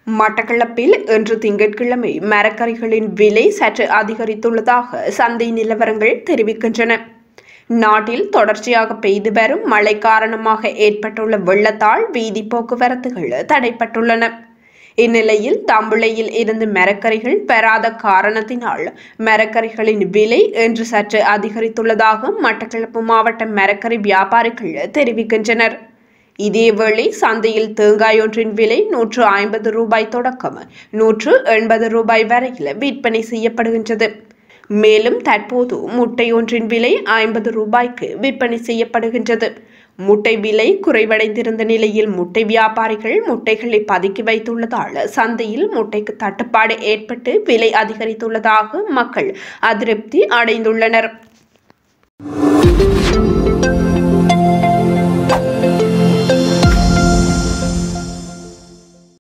மட்டக்களப்பில் இன்று திங்கட்கிழமை மரக்கறிகளின் விலை சற்று அதிகரித்துள்ளதாக சந்தை நிலவரங்கள் தெரிவிக்கின்றன நாட்டில் தொடர்ச்சியாக பெய்து வரும் மழை காரணமாக ஏற்பட்டுள்ள வெள்ளத்தால் வீதி போக்குவரத்துகள் தடைப்பட்டுள்ளன இந்நிலையில் தம்புளையில் இருந்து மரக்கறிகள் பெறாத காரணத்தினால் மரக்கறிகளின் விலை இன்று சற்று அதிகரித்துள்ளதாக மட்டக்களப்பு மாவட்ட மரக்கறி வியாபாரிகள் தெரிவிக்கின்றனர் இதேவேளை சந்தையில் தேங்காய் ஒன்றின் விலை நூற்று ஐம்பது ரூபாய் தொடக்கம் நூற்று எண்பது ரூபாய் வரையில் விற்பனை செய்யப்படுகின்றது மேலும் தற்போது முட்டை ஒன்றின் விலை ஐம்பது ரூபாய்க்கு விற்பனை செய்யப்படுகின்றது முட்டை விலை குறைவடைந்திருந்த நிலையில் முட்டை வியாபாரிகள் முட்டைகளை பதுக்கி வைத்துள்ளதால் சந்தையில் முட்டைக்கு தட்டுப்பாடு ஏற்பட்டு விலை அதிகரித்துள்ளதாக மக்கள் அதிருப்தி அடைந்துள்ளனர்